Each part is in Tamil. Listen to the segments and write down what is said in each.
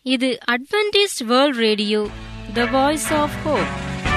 இது Adventist World Radio the Voice of Hope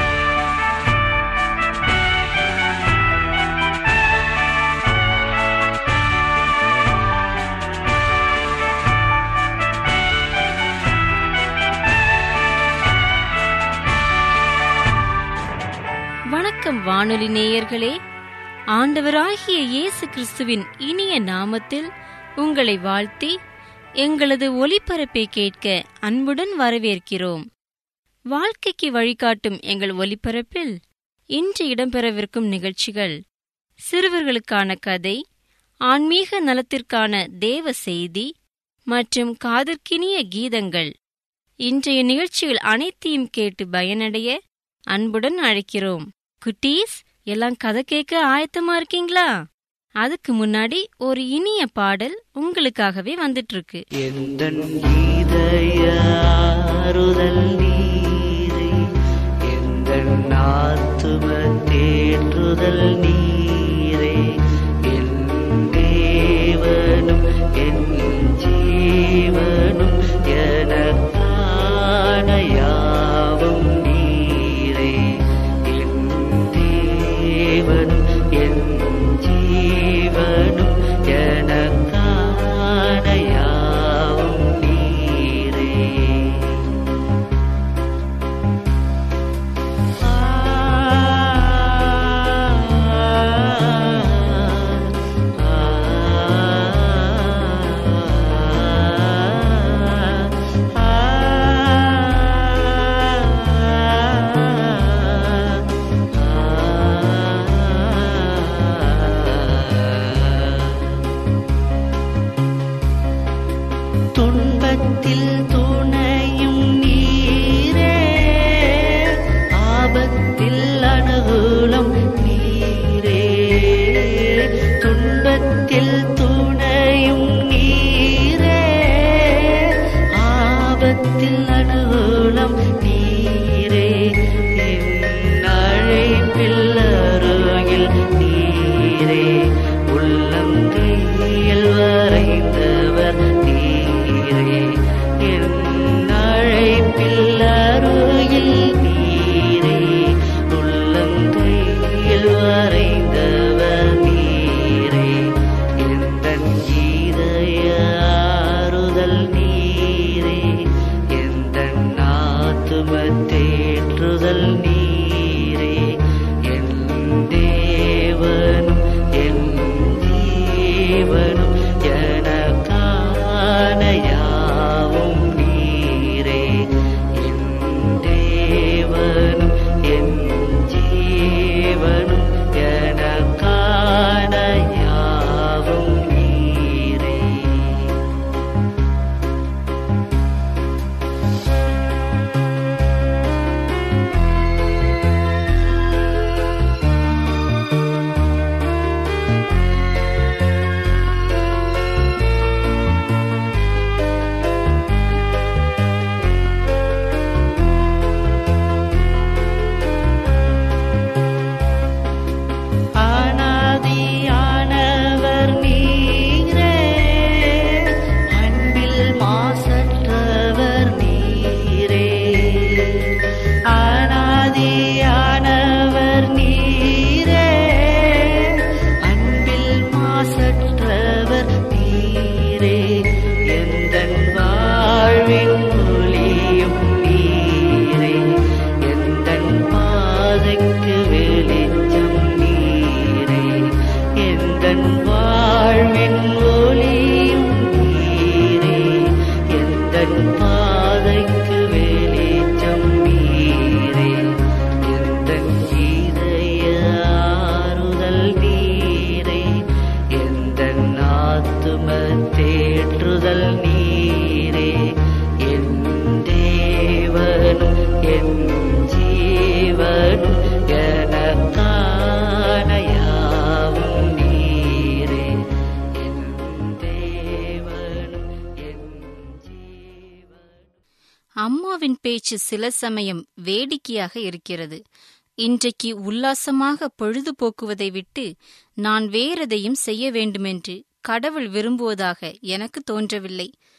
வணக்கம் வானொலி நேயர்களே ஆண்டவராகிய இயேசு கிறிஸ்துவின் இனிய நாமத்தில் உங்களை வாழ்த்தி எங்களது ஒலிபரப்பை கேட்க அன்புடன் வரவேற்கிறோம் வாழ்க்கைக்கு வழிகாட்டும் எங்கள் ஒலிபரப்பில் இன்று இடம்பெறவிருக்கும் நிகழ்ச்சிகள் சிறுவர்களுக்கான கதை ஆன்மீக நலத்திற்கான தேவ செய்தி மற்றும் காதற்கினிய கீதங்கள் இன்றைய நிகழ்ச்சிகள் அனைத்தையும் கேட்டு பயனடைய அன்புடன் அழைக்கிறோம் குட்டீஸ் எல்லாம் கதை கேட்க ஆயத்தமா இருக்கீங்களா அதுக்கு முன்னாடி ஒரு இனிய பாடல் உங்களுக்காகவே வந்துட்டு இருக்கு எந்தன் இதய ஆறுதல் நீரே எந்தன் ஆத்தும தேற்றுதல் நீரே என் தேவனும் என் ஜீவனும் எனக்கான யாவும் நீரே என் தேவனும் என் ஜீவனும் எனக்கான யாவும் நீரே துன்பத்தில் துணையும் நீரே ஆபத்தில் அனுகூலம் நீரே துன்பத்தில் துணையும் நீரே ஆபத்தில் அனுகூலம் நீரே என் அழைப்பில் அருகில் நீரே உள்ளங்கையில் வரைந்தவர் நீரே என் அழைப்பில் அருகில் நீரே உள்ளங்கையில் வரைந்தவர் நீரே எந்தன் இதய ஆறுதல் நீரே எந்தன் ஆத்தும தேற்றுதல் நீரே என் தேவனும் என் ஜீவனும் எனக்கான யாவும் நீரே என் தேவனும் என் ஜீவனும் எனக்கான யாவும் நீரே ஆனாதியானவர் நீரே அன்பில் மாசற்றவர் நீரே ஆனாதியானவர் நீரே அன்பில் மாசற்றவர் நீரே எந்தன் வாழ்வின் ஒளியும் நீரே எந்தன் பாதைக்கு வெளிச்சம் நீரே எந்தன் வாழ்வின் ஒளியும் நீரே எந்தன் பாதைக்கு வெளிச்சம் நீரே எந்தன் இதய ஆறுதல் நீரே எந்தன் ஆத்தும தேற்றுதல் நீரே என் தேவனும் என் ஜீவனும் எனக்கான யாவும் நீரே என் தேவனும் என் ஜீவனும் அம்மாவின் பேச்சு சில சமயம் வேடிக்கையாக இருக்கிறது இன்றைக்கு உல்லாசமாக பொழுதுபோக்குவதை விட்டு நான் வேறெதையும் செய்ய வேண்டுமென்று கடவுள் விரும்புவதாக எனக்கு தோன்றவில்லை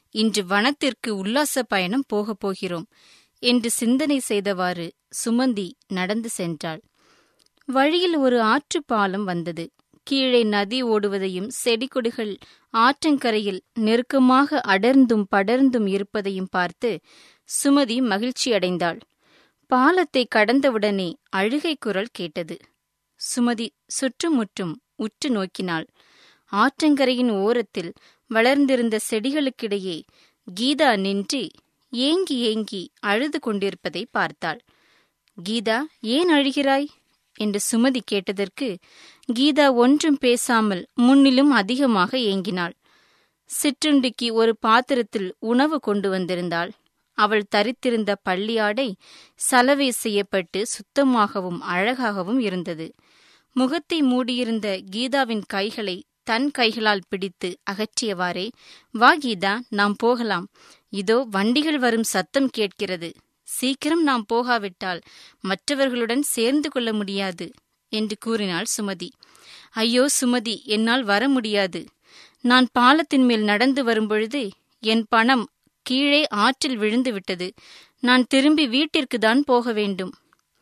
இன்று வனத்திற்கு உல்லாச பயணம் போகப் போகிறோம் என்று சிந்தனை செய்தவாறு சுமந்தி நடந்து சென்றாள் வழியில் ஒரு ஆற்றுப் பாலம் வந்தது கீழே நதி ஓடுவதையும் செடிகொடிகள் ஆற்றங்கரையில் நெருக்கமாக அடர்ந்தும் படர்ந்தும் இருப்பதையும் பார்த்து சுமதி மகிழ்ச்சியடைந்தாள் பாலத்தை கடந்தவுடனே அழுகை குரல் கேட்டது சுமதி சுற்றுமுற்றும் உற்று நோக்கினாள் ஆற்றங்கரையின் ஓரத்தில் வளர்ந்திருந்த செடிகளுக்கிடையே கீதா நின்று ஏங்கி ஏங்கி அழுது கொண்டிருப்பதை பார்த்தாள் கீதா ஏன் அழுகிறாய் என்று சுமதி கேட்டதற்கு கீதா ஒன்றும் பேசாமல் முன்னிலும் அதிகமாக ஏங்கினாள் சிற்றுண்டிக்கு ஒரு பாத்திரத்தில் உணவு கொண்டு வந்திருந்தாள் அவள் தரித்திருந்த பள்ளியாடை சலவை செய்யப்பட்டு சுத்தமாகவும் அழகாகவும் இருந்தது முகத்தை மூடியிருந்த கீதாவின் கைகளை தன் கைகளால் பிடித்து அகற்றியவாறே வா கீதா நாம் போகலாம் இதோ வண்டிகள் வரும் சத்தம் கேட்கிறது சீக்கிரம் நாம் போகாவிட்டால் மற்றவர்களுடன் சேர்ந்து கொள்ள முடியாது என்று கூறினாள் சுமதி ஐயோ சுமதி என்னால் வர முடியாது நான் பாலத்தின் மேல் நடந்து வரும்பொழுது என் பணம் கீழே ஆற்றில் விழுந்து விட்டது நான் திரும்பி வீட்டிற்கு தான் போக வேண்டும்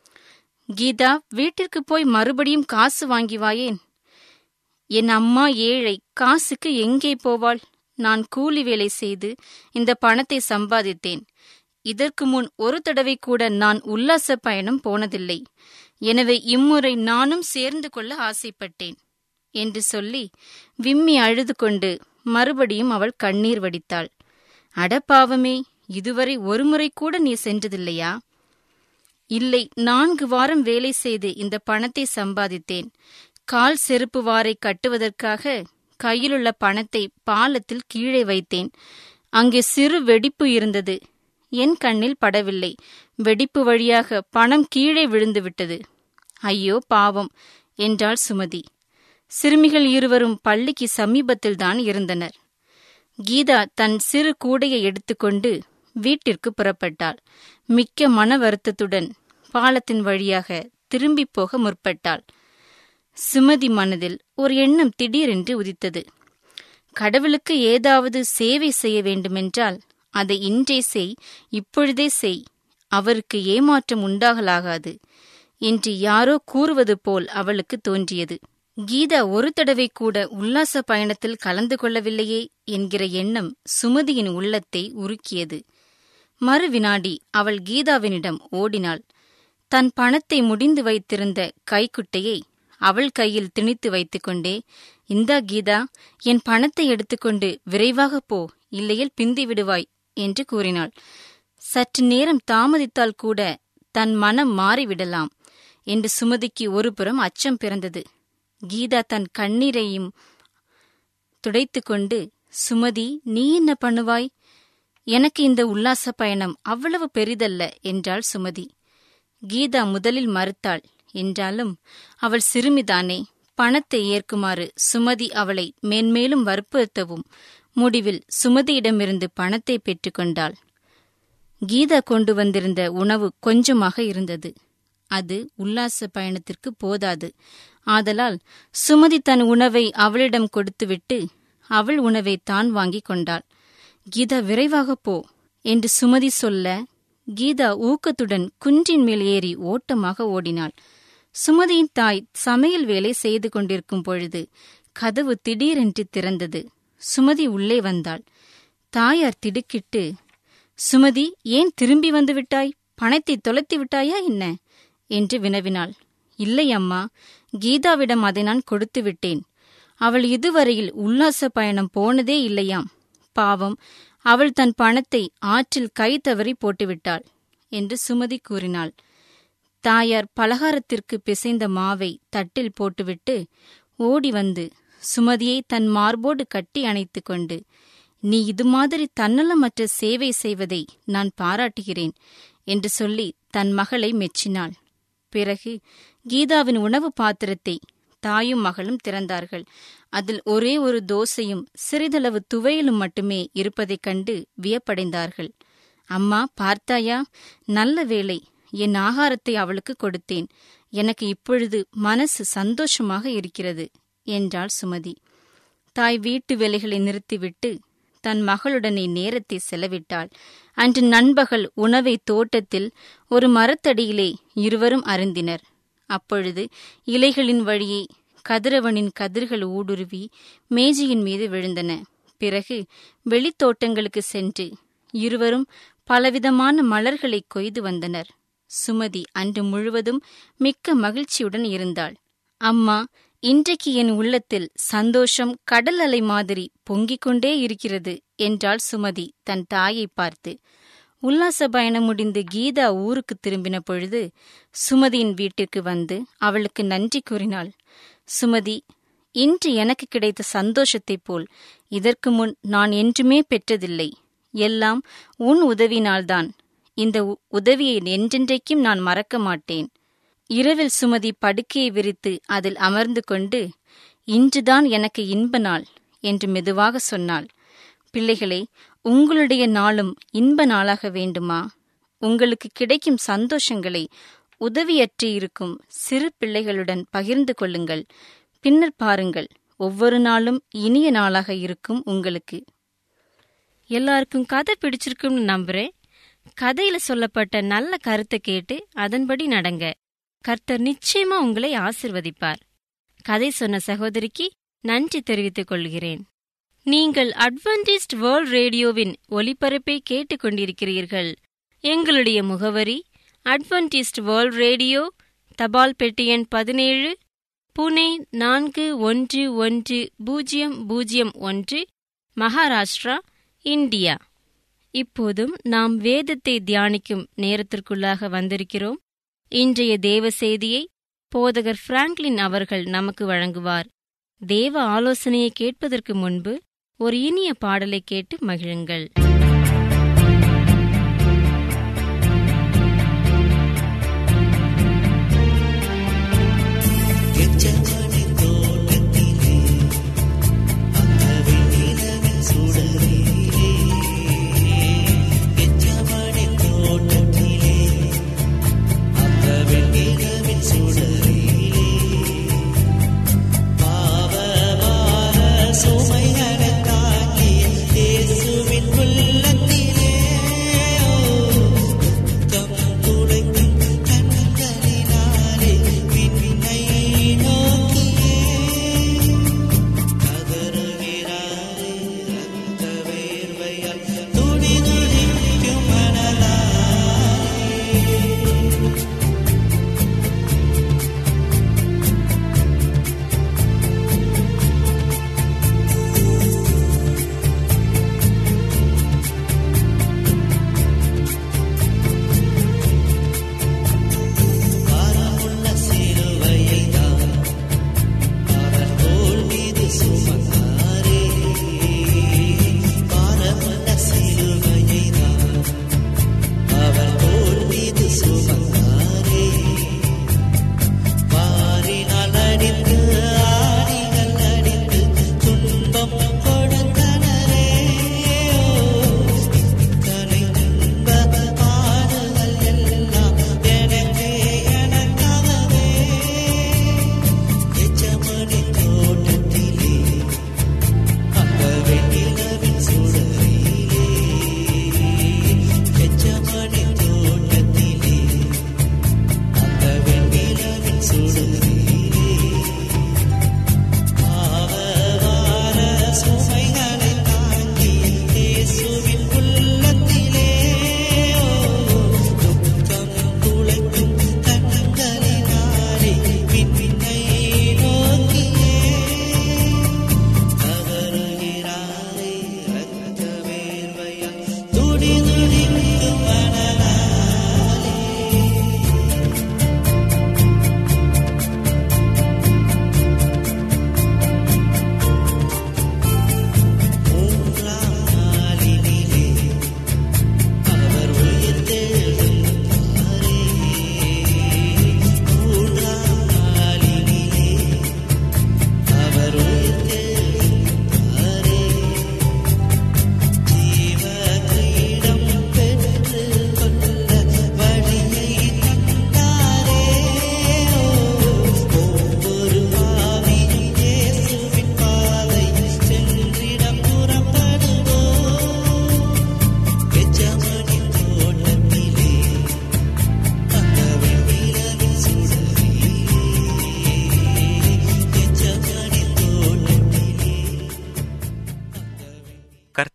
கீதா வீட்டிற்கு போய் மறுபடியும் காசு வாங்கி வாயேன் என் அம்மா ஏழை காசுக்கு எங்கே போவாள் நான் கூலி வேலை செய்து இந்த பணத்தை சம்பாதித்தேன் இதற்கு முன் ஒரு தடவை கூட நான் உல்லாச பயணம் போனதில்லை எனவே இம்முறை நானும் சேர்ந்து கொள்ள ஆசைப்பட்டேன் என்று சொல்லி விம்மி அழுது கொண்டு மறுபடியும் அவள் கண்ணீர் வடித்தாள் அடப்பாவமே இதுவரை ஒருமுறை கூட நீ சென்றதில்லையா இல்லை நான்கு வாரம் வேலை செய்து இந்த பணத்தை சம்பாதித்தேன் கால் செருப்பு வாரை கட்டுவதற்காக கையிலுள்ள பணத்தை பாலத்தில் கீழே வைத்தேன் அங்கே சிறு வெடிப்பு இருந்தது என் கண்ணில் படவில்லை வெடிப்பு வழியாக பணம் கீழே விழுந்து விட்டது ஐயோ பாவம் என்றாள் சுமதி சிறுமிகள் இருவரும் பள்ளிக்கு சமீபத்தில்தான் இருந்தனர் கீதா தன் சிறு கூடையை எடுத்துக்கொண்டு வீட்டிற்கு புறப்பட்டாள் மிக்க மன வருத்தத்துடன் பாலத்தின் வழியாக திரும்பிப் போக முற்பட்டாள் சுமதி மனதில் ஒரு எண்ணம் திடீரென்று உதித்தது கடவுளுக்கு ஏதாவது சேவை செய்ய வேண்டுமென்றால் அதை இன்றே செய் இப்பொழுதே செய் அவருக்கு ஏமாற்றம் உண்டாகலாகாது என்று யாரோ கூறுவது போல் அவளுக்கு தோன்றியது கீதா ஒரு தடவை கூட உல்லாச பயணத்தில் கலந்து கொள்ளவில்லையே என்கிற எண்ணம் சுமதியின் உள்ளத்தை உருக்கியது மறு வினாடி அவள் கீதாவினிடம் ஓடினாள் தன் பணத்தை முடிந்து வைத்திருந்த கைக்குட்டையை அவள் கையில் திணித்து வைத்துக்கொண்டே இந்தா கீதா என் பணத்தை எடுத்துக்கொண்டு விரைவாக போ இல்லையில் பிந்தி விடுவாய் என்று கூறினாள் சற்று நேரம் தாமதித்தால் கூட தன் மனம் மாறிவிடலாம் என்று சுமதிக்கு ஒருபுறம் அச்சம் பிறந்தது கீதா தன் கண்ணீரையும் துடைத்துக்கொண்டு சுமதி நீ என்ன பண்ணுவாய் எனக்கு இந்த உல்லாச பயணம் அவ்வளவு பெரிதல்ல என்றாள் சுமதி கீதா முதலில் மறுத்தாள் என்றாலும் அவள் சிறுமிதானே பணத்தை ஏற்குமாறு சுமதி அவளை மேன்மேலும் வற்புறுத்தவும் முடிவில் சுமதியிடமிருந்து பணத்தை பெற்றுக்கொண்டாள் கீதா கொண்டு வந்திருந்த உணவு கொஞ்சமாக இருந்தது அது உல்லாச பயணத்திற்கு போதாது ஆதலால் சுமதி தன் உணவை அவளிடம் கொடுத்துவிட்டு அவள் உணவை தான் வாங்கிக் கொண்டாள் கீதா விரைவாக போ என்று சுமதி சொல்ல கீதா ஊக்கத்துடன் குன்றின் மேல் ஏறி ஓட்டமாக ஓடினாள் சுமதியின் தாய் சமையல் வேலை செய்து கொண்டிருக்கும் பொழுது கதவு திடீரென்று திறந்தது சுமதி உள்ளே வந்தாள் தாயார் திடுக்கிட்டு சுமதி ஏன் திரும்பி வந்து விட்டாய் பணத்தை தொலைத்து விட்டாயா என்ன என்று வினவினாள் இல்லை அம்மா கீதாவிடம் அதை நான் கொடுத்து விட்டேன் அவள் இதுவரையில் உல்லாச பயணம் போனதே இல்லையாம் பாவம் அவள் தன் பணத்தை ஆற்றில் கை தவறி போட்டுவிட்டாள் என்று சுமதி கூறினாள் தாயார் பலகாரத்திற்கு பிசைந்த மாவை தட்டில் போட்டுவிட்டு ஓடி வந்து சுமதியை தன் மார்போடு கட்டி அணைத்து கொண்டு நீ இது மாதிரி தன்னலமற்ற சேவை செய்வதை நான் பாராட்டுகிறேன் என்று சொல்லி தன் மகளை மெச்சினாள் பிறகு கீதாவின் உணவு பாத்திரத்தை தாயும் மகளும் திறந்தார்கள் அதில் ஒரே ஒரு தோசையும் சிறிதளவு துவையலும் மட்டுமே இருப்பதைக் கண்டு வியப்படைந்தார்கள் அம்மா பார்த்தாயா நல்ல வேளை என் ஆகாரத்தை அவளுக்கு கொடுத்தேன் எனக்கு இப்பொழுது மனசு சந்தோஷமாக இருக்கிறது என்றாள் சுமதி தாய் வீட்டு வேலைகளை நிறுத்திவிட்டு தன் மகளுடனே நேரத்தை செலவிட்டாள் அன்று நண்பகல் உணவை தோட்டத்தில் ஒரு மரத்தடியிலே இருவரும் அருந்தினர் அப்பொழுது இலைகளின் வழியே கதிரவனின் கதிர்கள் ஊடுருவி மேஜையின் மீது விழுந்தன பிறகு வெளித்தோட்டங்களுக்கு சென்று இருவரும் பலவிதமான மலர்களை கொய்து வந்தனர் சுமதி அன்று முழுவதும் மிக்க மகிழ்ச்சியுடன் இருந்தாள் அம்மா இன்றைக்கு என் உள்ளத்தில் சந்தோஷம் கடல் அலை மாதிரி பொங்கிக் கொண்டே இருக்கிறது என்றாள் சுமதி தன் தாயை பார்த்து உல்லாச பயணம் முடிந்து கீதா ஊருக்கு திரும்பின பொழுது சுமதியின் வீட்டிற்கு வந்து அவளுக்கு நன்றி கூறினாள் சுமதி இன்று எனக்கு கிடைத்த சந்தோஷத்தைப் போல் இதற்கு முன் நான் என்றுமே பெற்றதில்லை எல்லாம் உன் உதவினால்தான் இந்த உ- உதவியை என்றென்றைக்கும் நான் மறக்க மாட்டேன் இரவில் சுமதி படுக்கையை விரித்து அதில் அமர்ந்து கொண்டு இன்றுதான் எனக்கு இன்ப நாள் என்று மெதுவாக சொன்னாள் பிள்ளைகளே உங்களுடைய நாளும் இன்ப நாளாக வேண்டுமா உங்களுக்கு கிடைக்கும் சந்தோஷங்களை உதவியற்று இருக்கும் சிறு பிள்ளைகளுடன் பகிர்ந்து கொள்ளுங்கள் பின்னர் பாருங்கள் ஒவ்வொரு நாளும் இனிய நாளாக இருக்கும் உங்களுக்கு எல்லாருக்கும் கதை பிடிச்சிருக்கும்னு நம்புறேன் கதையில சொல்லப்பட்ட நல்ல கருத்தை கேட்டு அதன்படி நடங்க கர்த்தர் நிச்சயமா உங்களை ஆசிர்வதிப்பார் கதை சொன்ன சகோதரிக்கு நன்றி தெரிவித்துக் கொள்கிறேன் நீங்கள் அட்வென்டிஸ்ட் வேர்ல்ட் ரேடியோவின் ஒலிபரப்பை கேட்டுக் கொண்டிருக்கிறீர்கள் எங்களுடைய முகவரி அட்வென்டிஸ்ட் வேர்ல்ட் ரேடியோ தபால் பெட்டி எண் பதினேழு புனே நான்கு ஒன்று ஒன்று பூஜ்ஜியம் பூஜ்ஜியம் ஒன்று மகாராஷ்டிரா இந்தியா இப்போதும் நாம் வேதத்தை தியானிக்கும் நேரத்திற்குள்ளாக வந்திருக்கிறோம் இன்றைய தேவ செய்தியை போதகர் பிராங்க்லின் அவர்கள் நமக்கு வழங்குவார் தேவ ஆலோசனையை கேட்பதற்கு முன்பு ஒரு இனிய பாடலை கேட்டு மகிழுங்கள் சுமைகளை தாங்கிய இயேசுவின் உள்ள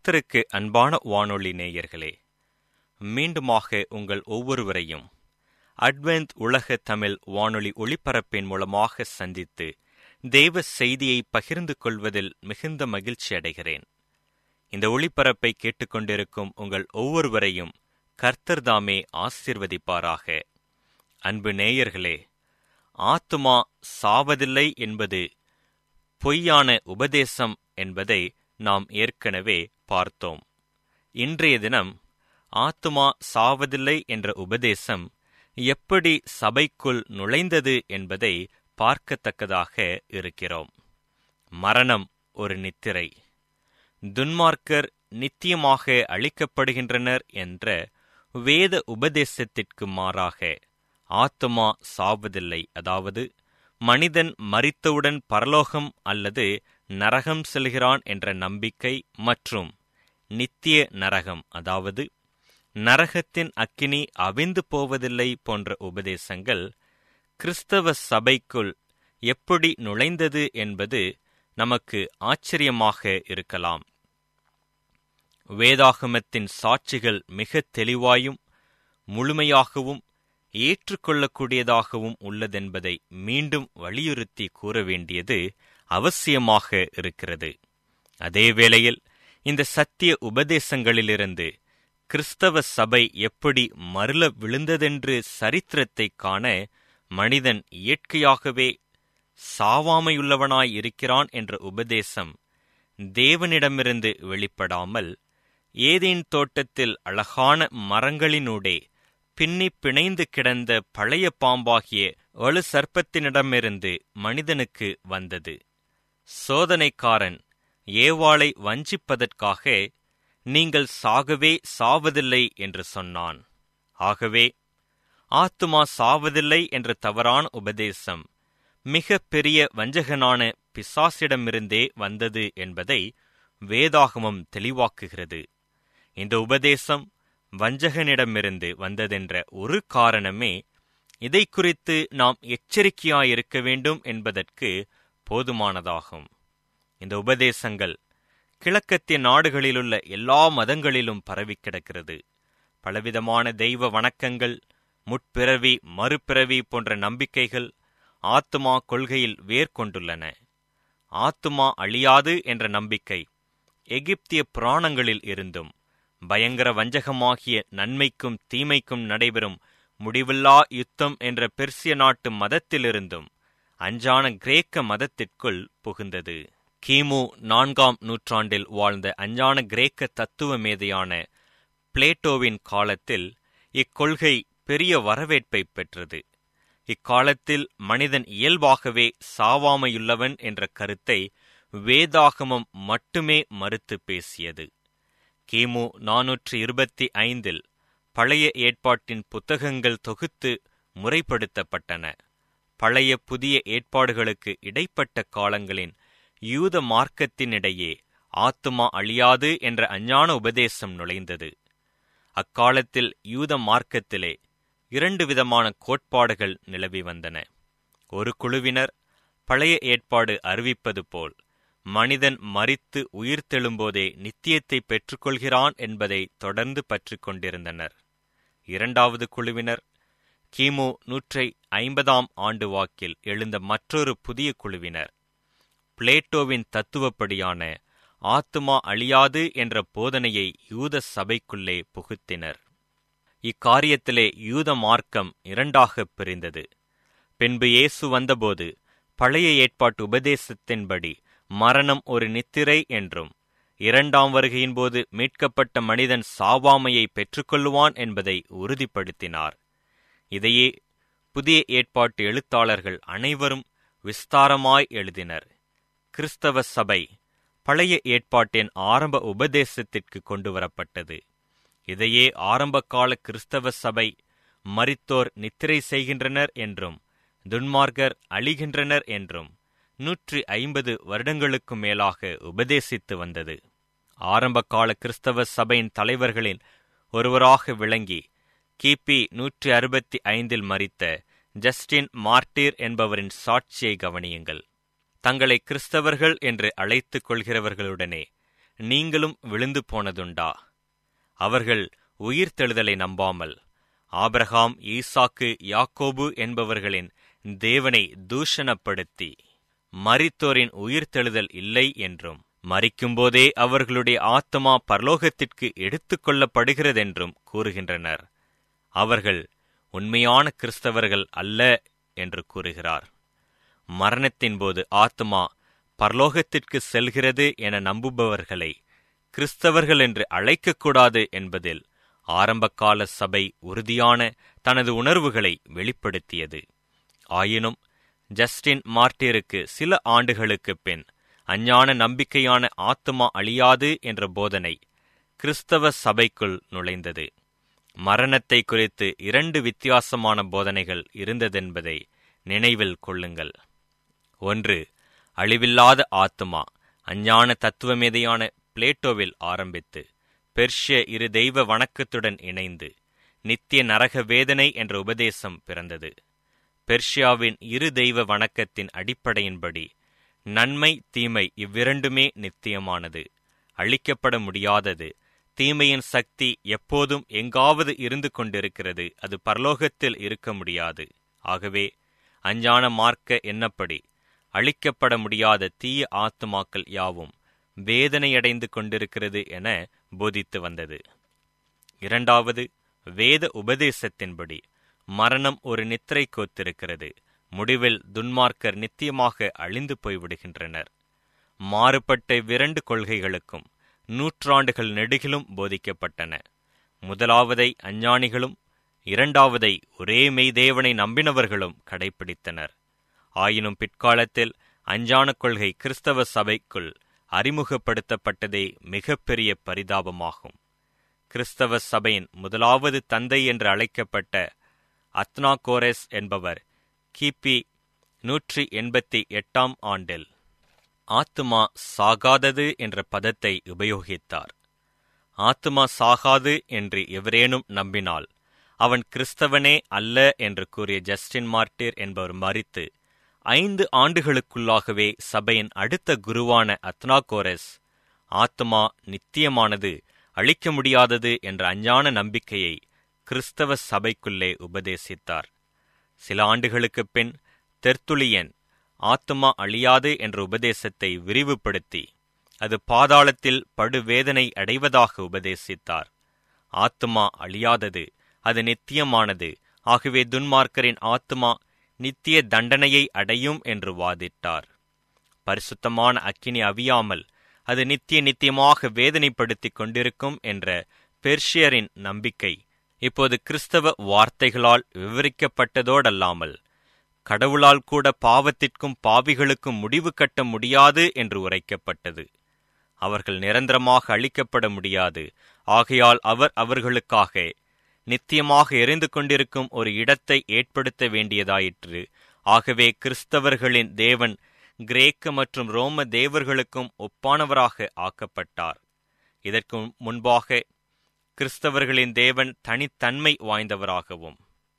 கர்த்தருக்கு அன்பான வானொலி நேயர்களே மீண்டுமாக உங்கள் ஒவ்வொருவரையும் அட்வென்த் உலக தமிழ் வானொலி ஒளிபரப்பின் மூலமாக சந்தித்து தேவ செய்தியை பகிர்ந்து கொள்வதில் மிகுந்த மகிழ்ச்சி அடைகிறேன் இந்த ஒளிபரப்பை கேட்டுக்கொண்டிருக்கும் உங்கள் ஒவ்வொருவரையும் கர்த்தர் தாமே ஆசிர்வதிப்பாராக அன்பு நேயர்களே ஆத்துமா சாவதில்லை என்பது பொய்யான உபதேசம் என்பதை நாம் ஏற்கனவே பார்த்தோம் இன்றைய தினம் ஆத்துமா சாவதில்லை என்ற உபதேசம் எப்படி சபைக்குள் நுழைந்தது என்பதை பார்க்கத்தக்கதாக இருக்கிறோம் மரணம் ஒரு நித்திரை துன்மார்க்கர் நித்தியமாக அழிக்கப்படுகின்றனர் என்ற வேத உபதேசத்திற்கு மாறாக ஆத்துமா சாவதில்லை அதாவது மனிதன் மரித்தவுடன் பரலோகம் அல்லது நரகம் செல்கிறான் என்ற நம்பிக்கை மற்றும் நித்திய நரகம் அதாவது நரகத்தின் அக்கினி அவிந்து போவதில்லை போன்ற உபதேசங்கள் கிறிஸ்தவ சபைக்குள் எப்படி நுழைந்தது என்பது நமக்கு ஆச்சரியமாக இருக்கலாம் வேதாகமத்தின் சாட்சிகள் மிக தெளிவாயும் முழுமையாகவும் ஏற்றுக்கொள்ளக்கூடியதாகவும் உள்ளதென்பதை மீண்டும் வலியுறுத்தி கூற வேண்டியது அவசியமாக இருக்கிறது அதே வேளையில் இந்த சத்திய உபதேசங்களிலிருந்து கிறிஸ்தவ சபை எப்படி மருள விழுந்ததென்று சரித்திரத்தை காண மனிதன் இயற்கையாகவே சாவாமையுள்ளவனாய் இருக்கிறான் என்ற உபதேசம் தேவனிடமிருந்து வெளிப்படாமல் ஏதேன் தோட்டத்தில் அழகான மரங்களினூடே பின்னி பிணைந்து கிடந்த பழைய பாம்பாகிய வலு சர்ப்பத்தினிடமிருந்து மனிதனுக்கு வந்தது சோதனைக்காரன் ஏவாளை வஞ்சிப்பதற்காக நீங்கள் சாகவே சாவதில்லை என்று சொன்னான் ஆகவே ஆத்துமா சாவதில்லை என்ற தவறான உபதேசம் மிக பெரிய வஞ்சகனான பிசாசிடமிருந்தே வந்தது என்பதை வேதாகமம் தெளிவாக்குகிறது இந்த உபதேசம் வஞ்சகனிடமிருந்து வந்ததென்ற ஒரு காரணமே இதை குறித்து நாம் எச்சரிக்கையாயிருக்க வேண்டும் என்பதற்கு போதுமானதாகும் இந்த உபதேசங்கள் கிழக்கத்திய நாடுகளிலுள்ள எல்லா மதங்களிலும் பரவி கிடக்கிறது பலவிதமான தெய்வ வணக்கங்கள் முற்பிறவி மறுபிறவி போன்ற நம்பிக்கைகள் ஆத்துமா கொள்கையில் வேர்கொண்டுள்ளன ஆத்துமா அழியாது என்ற நம்பிக்கை எகிப்திய புராணங்களில் இருந்தும் பயங்கர வஞ்சகமாகிய நன்மைக்கும் தீமைக்கும் நடைபெறும் முடிவில்லா யுத்தம் என்ற பெர்சிய நாட்டு மதத்திலிருந்தும் அஞ்சான கிரேக்க மதத்திற்குள் புகுந்தது கிமு நான்காம் நூற்றாண்டில் வாழ்ந்த அஞ்சான கிரேக்க தத்துவ மேதையான பிளேட்டோவின் காலத்தில் இக்கொள்கை பெரிய வரவேற்பை பெற்றது இக்காலத்தில் மனிதன் இயல்பாகவே சாவாமையுள்ளவன் என்ற கருத்தை வேதாகமம் மட்டுமே மறுத்து பேசியது கிமு நாநூற்றி இருபத்தி ஐந்தில் பழைய ஏற்பாட்டின் புத்தகங்கள் தொகுத்து முறைப்படுத்தப்பட்டன பழைய புதிய ஏற்பாடுகளுக்கு இடைப்பட்ட காலங்களின் யூத மார்க்கத்தினிடையே ஆத்துமா அழியாது என்ற அஞ்ஞான உபதேசம் நுழைந்தது அக்காலத்தில் யூத மார்க்கத்திலே இரண்டு விதமான கோட்பாடுகள் நிலவி வந்தன ஒரு குழுவினர் பழைய ஏற்பாடு அறிவிப்பது போல் மனிதன் மரித்து உயிர்த்தெழும்போதே நித்தியத்தை பெற்றுக்கொள்கிறான் என்பதை தொடர்ந்து பற்றிக் கொண்டிருந்தனர் இரண்டாவது குழுவினர் கிமு நூற்றை ஐம்பதாம் ஆண்டு வாக்கில் எழுந்த மற்றொரு புதிய குழுவினர் பிளேட்டோவின் தத்துவப்படியான ஆத்துமா அழியாது என்ற போதனையை யூத சபைக்குள்ளே புகுத்தினர் இக்காரியத்திலே யூத மார்க்கம் இரண்டாகப் பிரிந்தது பின்பு இயேசு வந்தபோது பழைய ஏற்பாட்டு உபதேசத்தின்படி மரணம் ஒரு நித்திரை என்றும் இரண்டாம் வருகையின் போது மீட்கப்பட்ட மனிதன் சாவாமையை பெற்றுக்கொள்ளுவான் என்பதை உறுதிப்படுத்தினார் இதையே புதிய ஏற்பாட்டு எழுத்தாளர்கள் அனைவரும் விஸ்தாரமாய் எழுதினர் கிறிஸ்தவ சபை பழைய ஏற்பாட்டின் ஆரம்ப உபதேசத்திற்கு கொண்டு வரப்பட்டது இதையே ஆரம்பகால கிறிஸ்தவ சபை மரித்தோர் நித்திரை செய்கின்றனர் என்றும் துன்மார்க்கர் அழிகின்றனர் என்றும் நூற்றி ஐம்பது வருடங்களுக்கு மேலாக உபதேசித்து வந்தது ஆரம்பகால கிறிஸ்தவ சபையின் தலைவர்களின் ஒருவராக விளங்கி கிபி நூற்றி அறுபத்தி ஐந்தில் மரித்த ஜஸ்டின் மார்டீர் என்பவரின் சாட்சியை கவனியுங்கள் தங்களை கிறிஸ்தவர்கள் என்று அழைத்துக் கொள்கிறவர்களுடனே நீங்களும் விழுந்து போனதுண்டா அவர்கள் உயிர்த்தெழுதலை நம்பாமல் ஆபிரகாம் ஈசாக்கு யாக்கோபு என்பவர்களின் தேவனை தூஷணப்படுத்தி மரித்தோரின் உயிர்த்தெழுதல் இல்லை என்றும் மரிக்கும்போதே அவர்களுடைய ஆத்மா பரலோகத்திற்கு எடுத்துக் கொள்ளப்படுகிறதென்றும் கூறுகின்றனர் அவர்கள் உண்மையான கிறிஸ்தவர்கள் அல்ல என்று கூறுகிறார் மரணத்தின் போது ஆத்மா பரலோகத்திற்கு செல்கிறது என நம்புபவர்களை கிறிஸ்தவர்கள் என்று அழைக்கக்கூடாது என்பதில் ஆரம்பகால சபை உறுதியான தனது உணர்வுகளை வெளிப்படுத்தியது ஆயினும் ஜஸ்டின் மார்ட்டிருக்கு சில ஆண்டுகளுக்குப் பின் அஞ்ஞான நம்பிக்கையான ஆத்மா அழியாது என்ற போதனை கிறிஸ்தவ சபைக்குள் நுழைந்தது மரணத்தை குறித்து இரண்டு வித்தியாசமான போதனைகள் இருந்ததென்பதை நினைவில் கொள்ளுங்கள் ஒன்று அழிவில்லாத ஆத்மா அஞ்ஞான தத்துவமேதையான பிளேட்டோவில் ஆரம்பித்து பெர்ஷிய இரு தெய்வ வணக்கத்துடன் இணைந்து நித்திய நரக வேதனை என்ற உபதேசம் பிறந்தது பெர்ஷியாவின் இரு தெய்வ வணக்கத்தின் அடிப்படையின்படி நன்மை தீமை இவ்விரண்டுமே நித்தியமானது அழிக்கப்பட முடியாதது தீமையின் சக்தி எப்போதும் எங்காவது இருந்து கொண்டிருக்கிறது அது பரலோகத்தில் இருக்க முடியாது ஆகவே அஞ்ஞான மார்க்க என்னப்படி அழிக்கப்பட முடியாத தீய ஆத்துமாக்கள் யாவும் வேதனையடைந்து கொண்டிருக்கிறது என போதித்து வந்தது இரண்டாவது வேத உபதேசத்தின்படி மரணம் ஒரு நித்திரை கோத்திருக்கிறது முடிவில் துன்மார்க்கர் நித்தியமாக அழிந்து போய்விடுகின்றனர் மாறுபட்ட இவ்விரண்டு கொள்கைகளுக்கும் நூற்றாண்டுகள் நெடுகிலும் போதிக்கப்பட்டன முதலாவதை அஞ்ஞானிகளும் இரண்டாவதை ஒரே மெய்தேவனை நம்பினவர்களும் கடைபிடித்தனர் ஆயினும் பிற்காலத்தில் அஞ்ஞான கொள்கை கிறிஸ்தவ சபைக்குள் அறிமுகப்படுத்தப்பட்டதே மிகப்பெரிய பரிதாபமாகும் கிறிஸ்தவ சபையின் முதலாவது தந்தை என்று அழைக்கப்பட்ட அத்னாகோரெஸ் என்பவர் கிபி நூற்றி எண்பத்தி எட்டாம் ஆண்டில் ஆத்துமா சாகாதது என்ற பதத்தை உபயோகித்தார் ஆத்துமா சாகாது என்று எவரேனும் நம்பினால் அவன் கிறிஸ்தவனே அல்ல என்று கூறிய ஜஸ்டின் மார்ட்டிர் என்பவர் மறித்து ஐந்து ஆண்டுகளுக்குள்ளாகவே சபையின் அடுத்த குருவான அத்னாகோரஸ் ஆத்மா நித்தியமானது அழிக்க முடியாதது என்ற அஞ்ஞான நம்பிக்கையை கிறிஸ்தவ சபைக்குள்ளே உபதேசித்தார் சில ஆண்டுகளுக்குப் பின் தெர்த்துலியன் ஆத்மா அழியாது என்ற உபதேசத்தை விரிவுபடுத்தி அது பாதாளத்தில் படுவேதனை அடைவதாக உபதேசித்தார் ஆத்மா அழியாதது அது நித்தியமானது ஆகவே துன்மார்க்கரின் ஆத்மா நித்திய தண்டனையை அடையும் என்று வாதிட்டார் பரிசுத்தமான அக்கினி அவியாமல் அது நித்திய நித்தியமாக வேதனைப்படுத்திக் கொண்டிருக்கும் என்ற பெர்ஷியரின் நம்பிக்கை இப்போது கிறிஸ்தவ வார்த்தைகளால் விவரிக்கப்பட்டதோடல்லாமல் கடவுளால் கூட பாவத்திற்கும் பாவிகளுக்கும் முடிவு கட்ட முடியாது என்று உரைக்கப்பட்டது அவர்கள் நிரந்தரமாக அழிக்கப்பட முடியாது ஆகையால் அவர் அவர்களுக்காக நித்தியமாக எரிந்து கொண்டிருக்கும் ஒரு இடத்தை ஏற்படுத்த வேண்டியதாயிற்று ஆகவே கிறிஸ்தவர்களின் தேவன் கிரேக்க மற்றும் ரோம தேவர்களுக்கும் ஒப்பானவராக ஆக்கப்பட்டார் இதற்கு முன்பாக கிறிஸ்தவர்களின் தேவன் தனித்தன்மை வாய்ந்தவராகவும்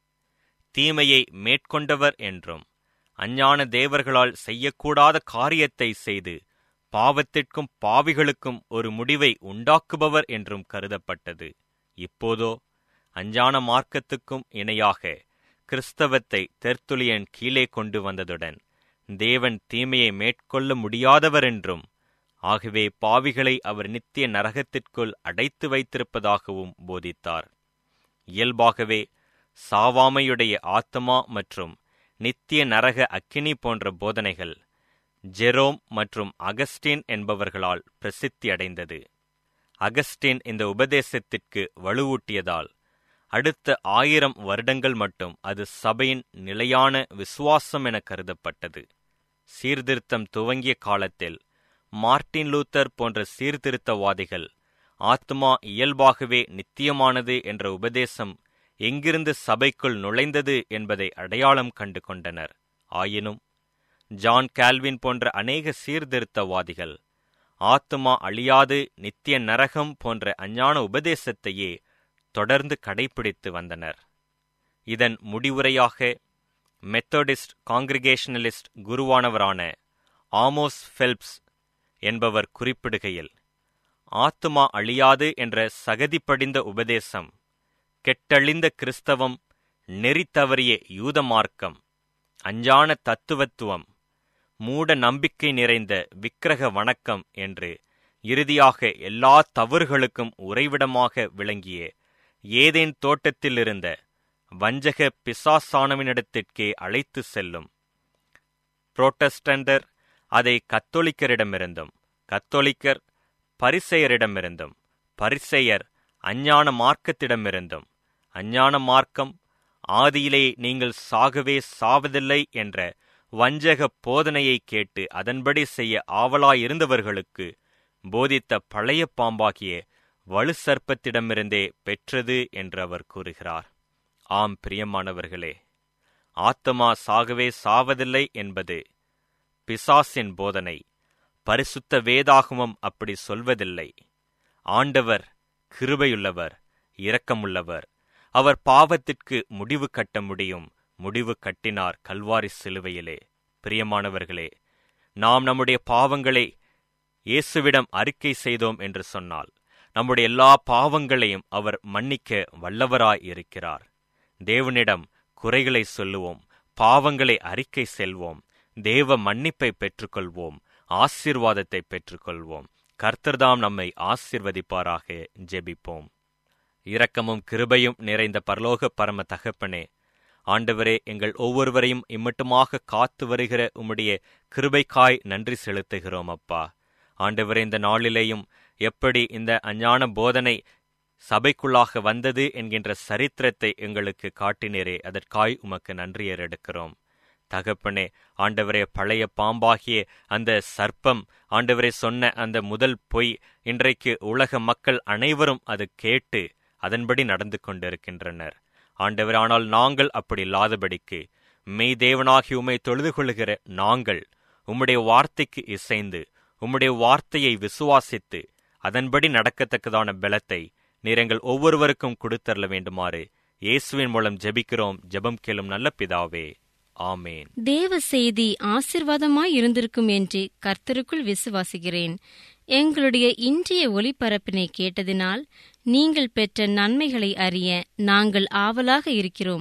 தீமையை மேற்கொண்டவர் என்றும் அஞ்ஞான தேவர்களால் செய்யக்கூடாத காரியத்தை செய்து பாவத்திற்கும் பாவிகளுக்கும் ஒரு முடிவை உண்டாக்குபவர் என்றும் கருதப்பட்டது இப்போதோ அஞ்ஞான மார்க்கத்துக்கும் இணையாக கிறிஸ்தவத்தை தெர்த்துலியன் கீழே கொண்டு வந்ததுடன் தேவன் தீமையை மேற்கொள்ள முடியாதவர் என்றும் ஆகவே பாவிகளை அவர் நித்திய நரகத்திற்குள் அடைத்து வைத்திருப்பதாகவும் போதித்தார் இயல்பாகவே சாவாமையுடைய ஆத்மா மற்றும் நித்திய நரக அக்கினி போன்ற போதனைகள் ஜெரோம் மற்றும் அகஸ்டின் என்பவர்களால் பிரசித்தி அடைந்தது அகஸ்டின் இந்த உபதேசத்திற்கு வலுவூட்டியதால் அடுத்த ஆயிரம் வருடங்கள் மட்டும் அது சபையின் நிலையான விசுவாசம் என கருதப்பட்டது சீர்திருத்தம் துவங்கிய காலத்தில் மார்ட்டின் லூத்தர் போன்ற சீர்திருத்தவாதிகள் ஆத்மா இயல்பாகவே நித்தியமானது என்ற உபதேசம் எங்கிருந்து சபைக்குள் நுழைந்தது என்பதை அடையாளம் கண்டு கொண்டனர் ஆயினும் ஜான் கால்வின் போன்ற அநேக சீர்திருத்தவாதிகள் ஆத்மா அழியாது நித்திய நரகம் போன்ற அஞ்ஞான உபதேசத்தையே தொடர்ந்து கடைபிடித்து வந்தனர் இதன் முடிவுரையாக மெத்தடிஸ்ட் காங்கிரிகேஷனலிஸ்ட் குருவானவரான ஆமோஸ் ஃபெல்ப்ஸ் என்பவர் குறிப்பிடுகையில் ஆத்துமா அழியாது என்ற சகதிப்படிந்த உபதேசம் கெட்டழிந்த கிறிஸ்தவம் நெறி தவறிய யூத மார்க்கம் அஞ்ஞான தத்துவத்துவம் மூட நம்பிக்கை நிறைந்த விக்கிரக வணக்கம் என்று இறுதியாக எல்லா தவறுகளுக்கும் உறைவிடமாக விளங்கிய ஏதேன் தோட்டத்திலிருந்த வஞ்சக பிசாசானவனிடத்திற்கே அழைத்து செல்லும் புரோட்டஸ்டண்டர் அதை கத்தோலிக்கரிடமிருந்தும் கத்தோலிக்கர் பரிசெயரிடமிருந்தும் பரிசெயர் அஞ்ஞான மார்க்கத்திடமிருந்தும் அஞ்ஞான மார்க்கம் ஆதியிலே நீங்கள் சாகவே சாவதில்லை என்ற வஞ்சக போதனையை கேட்டு அதன்படி செய்ய ஆவலாயிருந்தவர்களுக்கு போதித்த பழைய பாம்பாகிய வலு சர்ப்பத்திடமிருந்தே பெற்றது என்று அவர் கூறுகிறார் ஆம் பிரியமானவர்களே ஆத்மா சாகவே சாவதில்லை என்பது பிசாசின் போதனை பரிசுத்த வேதாகமம் அப்படி சொல்வதில்லை ஆண்டவர் கிருபையுள்ளவர் இரக்கமுள்ளவர் அவர் பாவத்திற்கு முடிவு கட்ட முடியும் முடிவு கட்டினார் கல்வாரி சிலுவையிலே பிரியமானவர்களே நாம் நம்முடைய பாவங்களை இயேசுவிடம் அறிக்கை செய்தோம் என்று சொன்னால் நம்முடைய எல்லா பாவங்களையும் அவர் மன்னிக்க வல்லவராய் இருக்கிறார் தேவனிடம் குறைகளை சொல்லுவோம் பாவங்களை அறிக்கை செல்வோம் தேவ மன்னிப்பை பெற்றுக்கொள்வோம் ஆசீர்வாதத்தை பெற்றுக்கொள்வோம் கர்த்தர்தாம் நம்மை ஆசிர்வதிப்பாராக ஜெபிப்போம் இரக்கமும் கிருபையும் நிறைந்த பரலோக பரம தகப்பனே ஆண்டவரே எங்கள் ஒவ்வொருவரையும் இம்மட்டுமாக காத்து வருகிற உம்முடைய கிருபைக்காய் நன்றி செலுத்துகிறோம் அப்பா ஆண்டவரே இந்த நாளிலேயும் எப்படி இந்த அஞ்ஞான போதனை சபைக்குள்ளாக வந்தது என்கின்ற சரித்திரத்தை எங்களுக்கு காட்டினரே அதற்காய் உமக்கு நன்றி ஏறெடுக்கிறோம் தகப்பனே ஆண்டவரே பழைய பாம்பாகிய அந்த சர்ப்பம் ஆண்டவரே சொன்ன அந்த முதல் பொய் இன்றைக்கு உலக மக்கள் அனைவரும் அது கேட்டு அதன்படி நடந்து கொண்டிருக்கின்றனர் ஆண்டவர் ஆனால் நாங்கள் அப்படி இல்லாதபடிக்கு மெய் தேவனாகி உம்மை தொழுது கொள்ளுகிற நாங்கள் உம்முடைய வார்த்தைக்கு இசைந்து உம்முடைய வார்த்தையை விசுவாசித்து அதன்படி நடக்கத்தக்கதான பலத்தை நீர் எங்கள் ஒவ்வொருவருக்கும் கொடுத்தரல வேண்டுமாறு இயேசுவின் மூலம் ஜெபிக்கிறோம் ஜெபம் கேளும் நல்ல பிதாவே ஆமேன் தேவ செய்தி ஆசிர்வாதமாய் இருந்திருக்கும் என்று கர்த்தருக்குள் விசுவாசிக்கிறேன் எங்களுடைய இன்றைய ஒளிபரப்பினை கேட்டதினால் நீங்கள் பெற்ற நன்மைகளை அறிய நாங்கள் ஆவலாக இருக்கிறோம்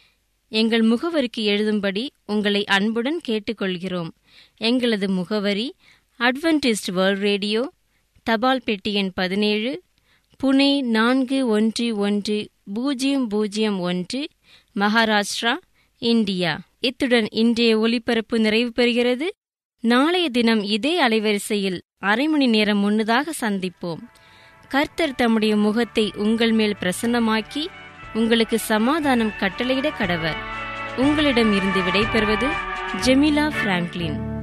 எங்கள் முகவரிக்கு எழுதும்படி உங்களை அன்புடன் கேட்டுக்கொள்கிறோம் எங்களது முகவரி அட்வென்டிஸ்ட் வேர்ல்ட் ரேடியோ தபால் பெட்டி எண் பதினேழு புனே நான்கு ஒன்று ஒன்று பூஜ்ஜியம் பூஜ்ஜியம் ஒன்று மகாராஷ்டிரா இந்தியா இத்துடன் இன்றைய ஒலிபரப்பு நிறைவு பெறுகிறது நாளைய தினம் இதே அலைவரிசையில் அரை மணி நேரம் முன்னதாக சந்திப்போம் கர்த்தர் தம்முடைய முகத்தை உங்கள் மேல் பிரசன்னமாக்கி உங்களுக்கு சமாதானம் கட்டளையிட கடவர் உங்களிடம் இருந்து விடைபெறுவது ஜெமிலா பிராங்க்லின்